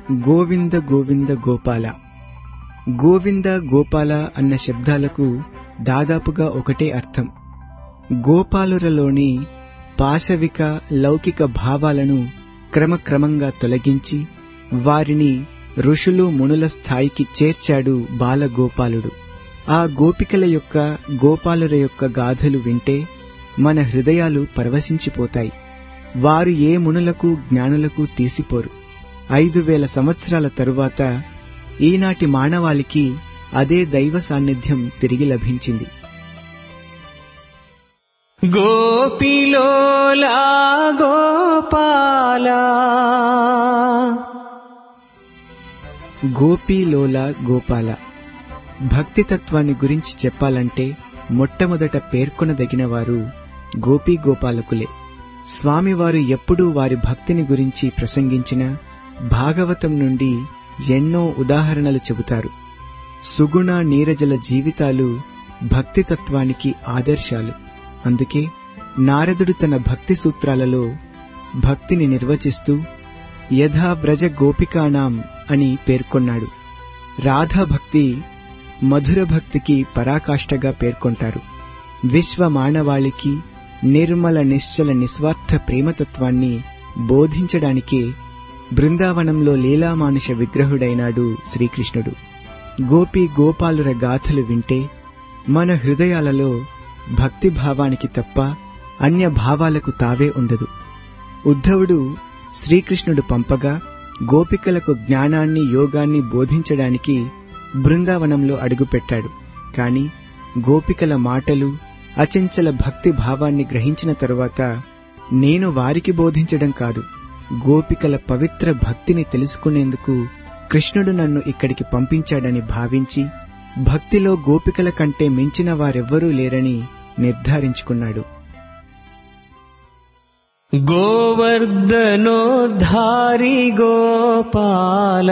గోవింద గోవింద గోపాల గోవింద గోపాల అన్న శబ్దాలకు దాదాపుగా ఒకటే అర్థం గోపాలురలోని పాశవిక లౌకిక భావాలను క్రమక్రమంగా తొలగించి వారిని ఋషులు మునుల స్థాయికి చేర్చాడు బాలగోపాలుడు ఆ గోపికల యొక్క గోపాలుర యొక్క గాథలు వింటే మన హృదయాలు పరవశించిపోతాయి వారు ఏ మునులకు జ్ఞానులకు తీసిపోరు ఐదు వేల సంవత్సరాల తరువాత ఈనాటి మానవాళికి అదే దైవ సాన్నిధ్యం తిరిగి లభించింది గోపిలోలా గోపాల గోపీలోల గోపాల భక్తి తత్వాన్ని గురించి చెప్పాలంటే మొట్టమొదట పేర్కొనదగిన వారు గోపీ గోపాలకులే స్వామివారు ఎప్పుడూ వారి భక్తిని గురించి ప్రసంగించిన భాగవతం నుండి ఎన్నో ఉదాహరణలు చెబుతారు సుగుణ నీరజల జీవితాలు భక్తి తత్వానికి ఆదర్శాలు అందుకే నారదుడు తన భక్తి సూత్రాలలో భక్తిని నిర్వచిస్తూ యథా వ్రజ గోపికానాం అని పేర్కొన్నాడు రాధా భక్తి మధుర భక్తికి పరాకాష్ఠగా పేర్కొంటారు విశ్వ మానవాళికి నిర్మల నిశ్చల నిస్వార్థ ప్రేమతత్వాన్ని బోధించడానికే బృందావనంలో లీలామానుష విగ్రహుడైనాడు శ్రీకృష్ణుడు గోపి గోపాలుర గాథలు వింటే మన హృదయాలలో భక్తి భావానికి తప్ప అన్య భావాలకు తావే ఉండదు ఉద్ధవుడు శ్రీకృష్ణుడు పంపగా గోపికలకు జ్ఞానాన్ని యోగాన్ని బోధించడానికి బృందావనంలో అడుగుపెట్టాడు కాని గోపికల మాటలు అచంచల భక్తి భావాన్ని గ్రహించిన తరువాత నేను వారికి బోధించడం కాదు గోపికల పవిత్ర భక్తిని తెలుసుకునేందుకు కృష్ణుడు నన్ను ఇక్కడికి పంపించాడని భావించి భక్తిలో గోపికల కంటే మించిన వారెవ్వరూ లేరని నిర్ధారించుకున్నాడు గోవర్ధనోద్ధారి గోపాల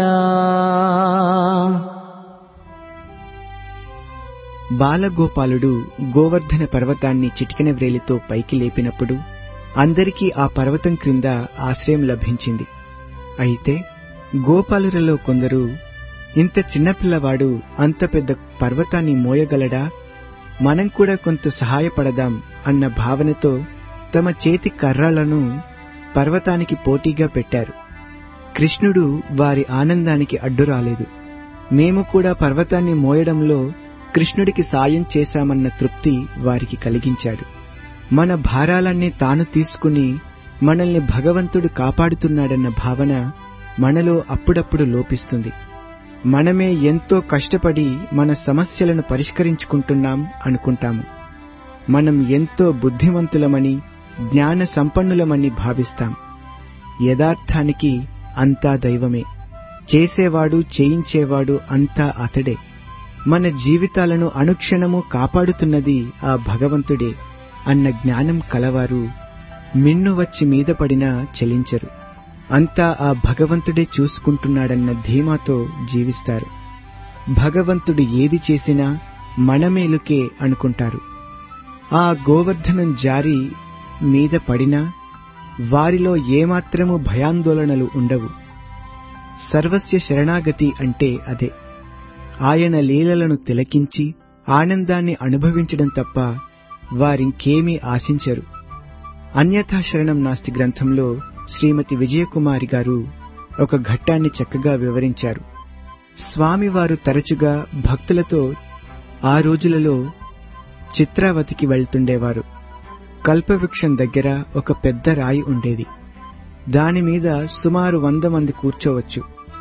బాలగోపాలుడు గోవర్ధన పర్వతాన్ని చిటికెన వ్రేలితో పైకి లేపినప్పుడు అందరికీ ఆ పర్వతం క్రింద ఆశ్రయం లభించింది అయితే గోపాలురలో కొందరు ఇంత చిన్నపిల్లవాడు అంత పెద్ద పర్వతాన్ని మోయగలడా మనం కూడా కొంత సహాయపడదాం అన్న భావనతో తమ చేతి కర్రలను పర్వతానికి పోటీగా పెట్టారు కృష్ణుడు వారి ఆనందానికి అడ్డు రాలేదు మేము కూడా పర్వతాన్ని మోయడంలో కృష్ణుడికి సాయం చేశామన్న తృప్తి వారికి కలిగించాడు మన భారాలన్నీ తాను తీసుకుని మనల్ని భగవంతుడు కాపాడుతున్నాడన్న భావన మనలో అప్పుడప్పుడు లోపిస్తుంది మనమే ఎంతో కష్టపడి మన సమస్యలను పరిష్కరించుకుంటున్నాం అనుకుంటాము మనం ఎంతో బుద్ధిమంతులమని జ్ఞాన సంపన్నులమని భావిస్తాం యథార్థానికి అంతా దైవమే చేసేవాడు చేయించేవాడు అంతా అతడే మన జీవితాలను అనుక్షణము కాపాడుతున్నది ఆ భగవంతుడే అన్న జ్ఞానం కలవారు మిన్ను వచ్చి మీద పడినా చలించరు అంతా ఆ భగవంతుడే చూసుకుంటున్నాడన్న ధీమాతో జీవిస్తారు భగవంతుడు ఏది చేసినా మనమేలుకే అనుకుంటారు ఆ గోవర్ధనం జారి మీద పడినా వారిలో ఏమాత్రము భయాందోళనలు ఉండవు సర్వస్య శరణాగతి అంటే అదే ఆయన లీలలను తిలకించి ఆనందాన్ని అనుభవించడం తప్ప వారింకేమీ ఆశించరు అన్యథా శరణం నాస్తి గ్రంథంలో శ్రీమతి విజయకుమారి గారు ఒక ఘట్టాన్ని చక్కగా వివరించారు స్వామివారు తరచుగా భక్తులతో ఆ రోజులలో చిత్రావతికి వెళ్తుండేవారు కల్పవృక్షం దగ్గర ఒక పెద్ద రాయి ఉండేది దానిమీద సుమారు వంద మంది కూర్చోవచ్చు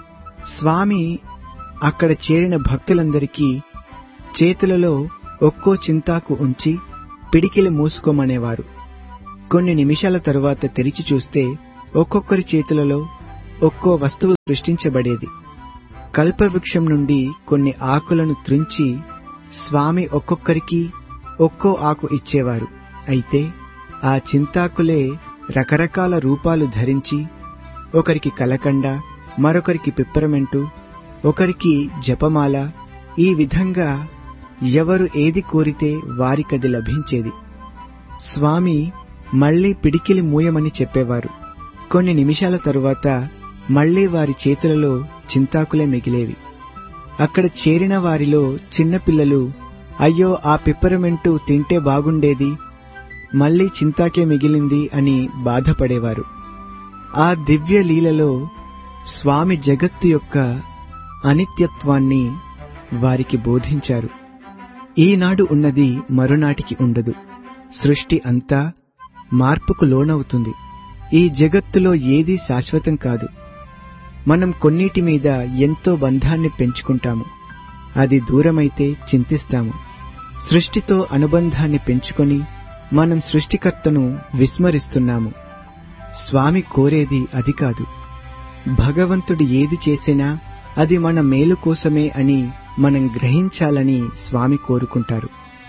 స్వామి అక్కడ చేరిన భక్తులందరికీ చేతులలో ఒక్కో చింతాకు ఉంచి పిడికిలి మూసుకోమనేవారు కొన్ని నిమిషాల తరువాత తెరిచి చూస్తే ఒక్కొక్కరి చేతులలో ఒక్కో వస్తువు సృష్టించబడేది కల్పవృక్షం నుండి కొన్ని ఆకులను త్రుంచి స్వామి ఒక్కొక్కరికి ఒక్కో ఆకు ఇచ్చేవారు అయితే ఆ చింతాకులే రకరకాల రూపాలు ధరించి ఒకరికి కలకండ మరొకరికి పిప్పరమెంటు ఒకరికి జపమాల ఈ విధంగా ఎవరు ఏది కోరితే వారికది లభించేది స్వామి మళ్లీ పిడికిలి మూయమని చెప్పేవారు కొన్ని నిమిషాల తరువాత మళ్లీ వారి చేతులలో చింతాకులే మిగిలేవి అక్కడ చేరిన వారిలో చిన్నపిల్లలు అయ్యో ఆ పిప్పరమెంటు తింటే బాగుండేది మళ్లీ చింతాకే మిగిలింది అని బాధపడేవారు ఆ దివ్య లీలలో స్వామి జగత్తు యొక్క అనిత్యత్వాన్ని వారికి బోధించారు ఈనాడు ఉన్నది మరునాటికి ఉండదు సృష్టి అంతా మార్పుకు లోనవుతుంది ఈ జగత్తులో ఏదీ శాశ్వతం కాదు మనం కొన్నిటి మీద ఎంతో బంధాన్ని పెంచుకుంటాము అది దూరమైతే చింతిస్తాము సృష్టితో అనుబంధాన్ని పెంచుకొని మనం సృష్టికర్తను విస్మరిస్తున్నాము స్వామి కోరేది అది కాదు భగవంతుడు ఏది చేసినా అది మన మేలు కోసమే అని మనం గ్రహించాలని స్వామి కోరుకుంటారు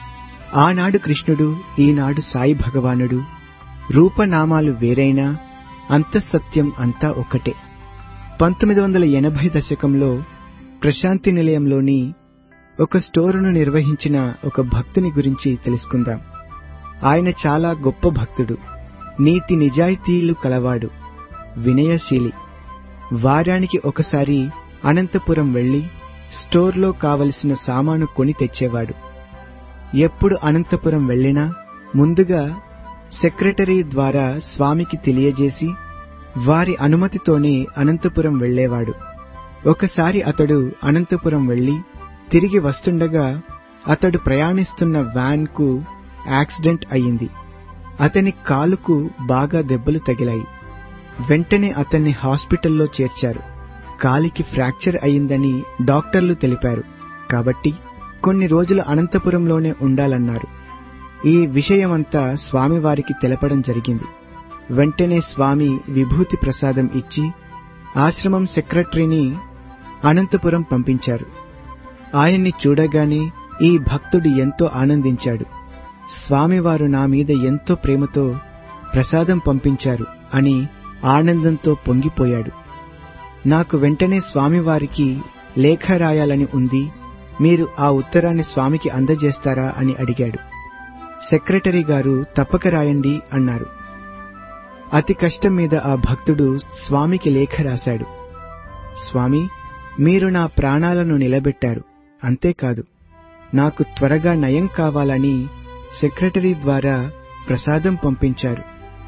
ఆనాడు కృష్ణుడు ఈనాడు సాయి భగవానుడు రూపనామాలు వేరైనా అంతఃసత్యం అంతా ఒకటే పంతొమ్మిది వందల ఎనభై దశకంలో ప్రశాంతి నిలయంలోని ఒక స్టోరును నిర్వహించిన ఒక భక్తుని గురించి తెలుసుకుందాం ఆయన చాలా గొప్ప భక్తుడు నీతి నిజాయితీలు కలవాడు వినయశీలి వారానికి ఒకసారి అనంతపురం వెళ్లి స్టోర్లో కావలసిన సామాను కొని తెచ్చేవాడు ఎప్పుడు అనంతపురం వెళ్ళినా ముందుగా సెక్రటరీ ద్వారా స్వామికి తెలియజేసి వారి అనుమతితోనే అనంతపురం వెళ్లేవాడు ఒకసారి అతడు అనంతపురం వెళ్లి తిరిగి వస్తుండగా అతడు ప్రయాణిస్తున్న వ్యాన్ కు యాక్సిడెంట్ అయింది అతని కాలుకు బాగా దెబ్బలు తగిలాయి వెంటనే అతన్ని హాస్పిటల్లో చేర్చారు కాలికి ఫ్రాక్చర్ అయిందని డాక్టర్లు తెలిపారు కాబట్టి కొన్ని రోజులు అనంతపురంలోనే ఉండాలన్నారు ఈ విషయమంతా స్వామివారికి తెలపడం జరిగింది వెంటనే స్వామి విభూతి ప్రసాదం ఇచ్చి ఆశ్రమం సెక్రటరీని అనంతపురం పంపించారు ఆయన్ని చూడగానే ఈ భక్తుడు ఎంతో ఆనందించాడు స్వామివారు నా మీద ఎంతో ప్రేమతో ప్రసాదం పంపించారు అని ఆనందంతో పొంగిపోయాడు నాకు వెంటనే స్వామివారికి లేఖ రాయాలని ఉంది మీరు ఆ ఉత్తరాన్ని స్వామికి అందజేస్తారా అని అడిగాడు సెక్రటరీ గారు తప్పక రాయండి అన్నారు అతి కష్టం మీద ఆ భక్తుడు స్వామికి లేఖ రాశాడు స్వామి మీరు నా ప్రాణాలను నిలబెట్టారు అంతేకాదు నాకు త్వరగా నయం కావాలని సెక్రటరీ ద్వారా ప్రసాదం పంపించారు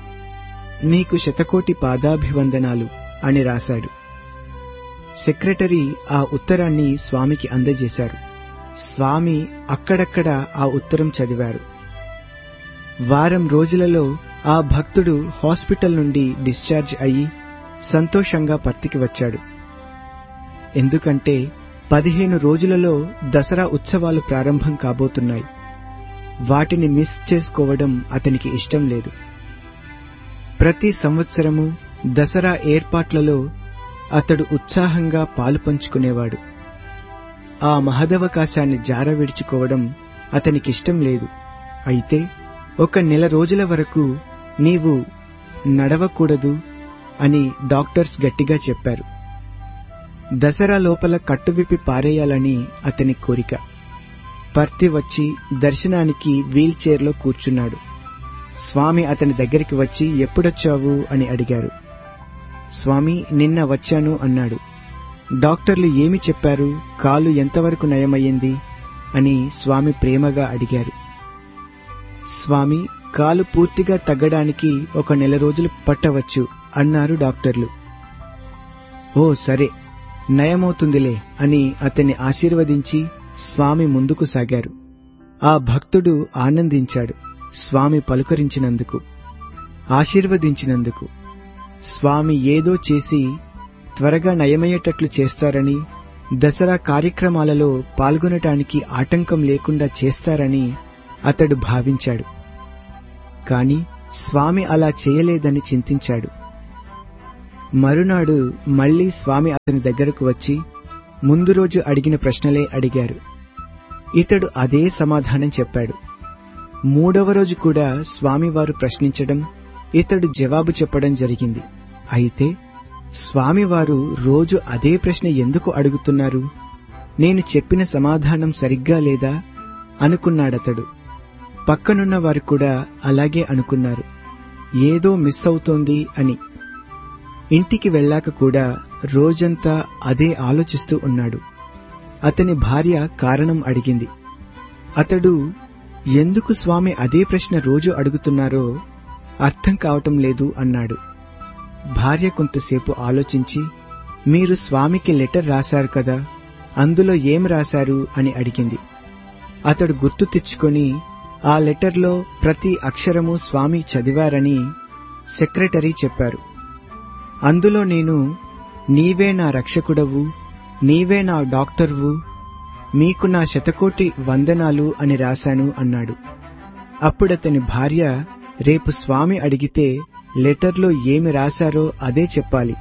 నీకు శతకోటి పాదాభివందనాలు అని రాశాడు సెక్రటరీ ఆ ఉత్తరాన్ని స్వామికి అందజేశారు స్వామి అక్కడక్కడ ఆ ఉత్తరం చదివారు వారం రోజులలో ఆ భక్తుడు హాస్పిటల్ నుండి డిశ్చార్జ్ అయ్యి సంతోషంగా పర్తికి వచ్చాడు ఎందుకంటే పదిహేను రోజులలో దసరా ఉత్సవాలు ప్రారంభం కాబోతున్నాయి వాటిని మిస్ చేసుకోవడం అతనికి ఇష్టం లేదు ప్రతి సంవత్సరము దసరా ఏర్పాట్లలో అతడు ఉత్సాహంగా పాలు పంచుకునేవాడు ఆ మహదవకాశాన్ని జార విడుచుకోవడం అతనికిష్టం లేదు అయితే ఒక నెల రోజుల వరకు నీవు నడవకూడదు అని డాక్టర్స్ గట్టిగా చెప్పారు దసరా లోపల కట్టువిప్పి పారేయాలని అతని కోరిక పర్తి వచ్చి దర్శనానికి వీల్ చైర్లో కూర్చున్నాడు స్వామి అతని దగ్గరికి వచ్చి ఎప్పుడొచ్చావు అని అడిగారు స్వామి నిన్న వచ్చాను అన్నాడు డాక్టర్లు ఏమి చెప్పారు కాలు ఎంతవరకు నయమయ్యింది అని స్వామి ప్రేమగా అడిగారు స్వామి కాలు పూర్తిగా తగ్గడానికి ఒక నెల రోజులు పట్టవచ్చు అన్నారు డాక్టర్లు ఓ సరే నయమవుతుందిలే అని అతన్ని ఆశీర్వదించి స్వామి ముందుకు సాగారు ఆ భక్తుడు ఆనందించాడు స్వామి పలుకరించినందుకు ఆశీర్వదించినందుకు స్వామి ఏదో చేసి త్వరగా నయమయ్యేటట్లు చేస్తారని దసరా కార్యక్రమాలలో పాల్గొనటానికి ఆటంకం లేకుండా చేస్తారని అతడు భావించాడు కాని స్వామి అలా చేయలేదని చింతించాడు మరునాడు మళ్లీ స్వామి అతని దగ్గరకు వచ్చి ముందు రోజు అడిగిన ప్రశ్నలే అడిగారు ఇతడు అదే సమాధానం చెప్పాడు మూడవ రోజు కూడా స్వామివారు ప్రశ్నించడం ఇతడు జవాబు చెప్పడం జరిగింది అయితే స్వామివారు రోజు అదే ప్రశ్న ఎందుకు అడుగుతున్నారు నేను చెప్పిన సమాధానం సరిగ్గా లేదా అనుకున్నాడతడు పక్కనున్న వారు కూడా అలాగే అనుకున్నారు ఏదో మిస్ అవుతోంది అని ఇంటికి వెళ్ళాక కూడా రోజంతా అదే ఆలోచిస్తూ ఉన్నాడు అతని భార్య కారణం అడిగింది అతడు ఎందుకు స్వామి అదే ప్రశ్న రోజు అడుగుతున్నారో అర్థం కావటం లేదు అన్నాడు భార్య కొంతసేపు ఆలోచించి మీరు స్వామికి లెటర్ రాశారు కదా అందులో ఏం రాశారు అని అడిగింది అతడు గుర్తు తెచ్చుకొని ఆ లెటర్లో ప్రతి అక్షరము స్వామి చదివారని సెక్రటరీ చెప్పారు అందులో నేను నీవే నా రక్షకుడవు నీవే నా డాక్టర్వు మీకు నా శతకోటి వందనాలు అని రాశాను అన్నాడు అప్పుడతని భార్య రేపు స్వామి అడిగితే లెటర్లో ఏమి రాశారో అదే చెప్పాలి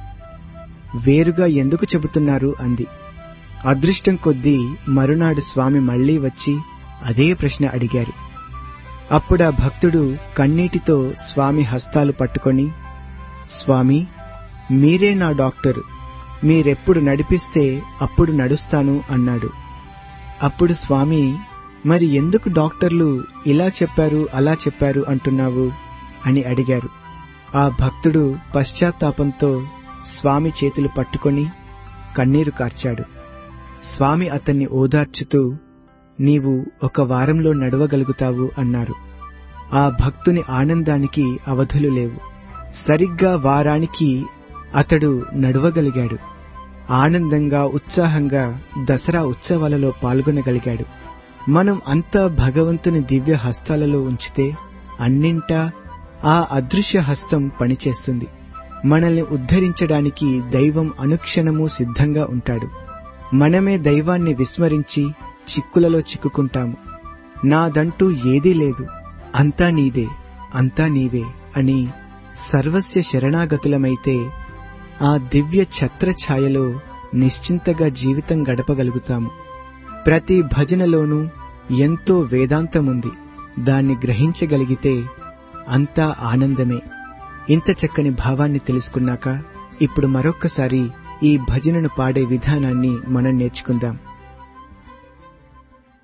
వేరుగా ఎందుకు చెబుతున్నారు అంది అదృష్టం కొద్దీ మరునాడు స్వామి మళ్లీ వచ్చి అదే ప్రశ్న అడిగారు అప్పుడా భక్తుడు కన్నీటితో స్వామి హస్తాలు పట్టుకొని స్వామి మీరే నా డాక్టర్ మీరెప్పుడు నడిపిస్తే అప్పుడు నడుస్తాను అన్నాడు అప్పుడు స్వామి మరి ఎందుకు డాక్టర్లు ఇలా చెప్పారు అలా చెప్పారు అంటున్నావు అని అడిగారు ఆ భక్తుడు పశ్చాత్తాపంతో స్వామి చేతులు పట్టుకొని కన్నీరు కార్చాడు స్వామి అతన్ని ఓదార్చుతూ నీవు ఒక వారంలో నడవగలుగుతావు అన్నారు ఆ భక్తుని ఆనందానికి అవధులు లేవు సరిగ్గా వారానికి అతడు నడవగలిగాడు ఆనందంగా ఉత్సాహంగా దసరా ఉత్సవాలలో పాల్గొనగలిగాడు మనం అంతా భగవంతుని దివ్య హస్తాలలో ఉంచితే అన్నింటా ఆ అదృశ్య హస్తం పనిచేస్తుంది మనల్ని ఉద్ధరించడానికి దైవం అనుక్షణము సిద్ధంగా ఉంటాడు మనమే దైవాన్ని విస్మరించి చిక్కులలో చిక్కుకుంటాము నాదంటూ ఏదీ లేదు అంతా నీదే అంతా నీవే అని సర్వస్య శరణాగతులమైతే ఆ దివ్య ఛత్రఛాయలో నిశ్చింతగా జీవితం గడపగలుగుతాము ప్రతి భజనలోనూ ఎంతో వేదాంతముంది దాన్ని గ్రహించగలిగితే అంతా ఆనందమే ఇంత చక్కని భావాన్ని తెలుసుకున్నాక ఇప్పుడు మరొక్కసారి ఈ భజనను పాడే విధానాన్ని మనం నేర్చుకుందాం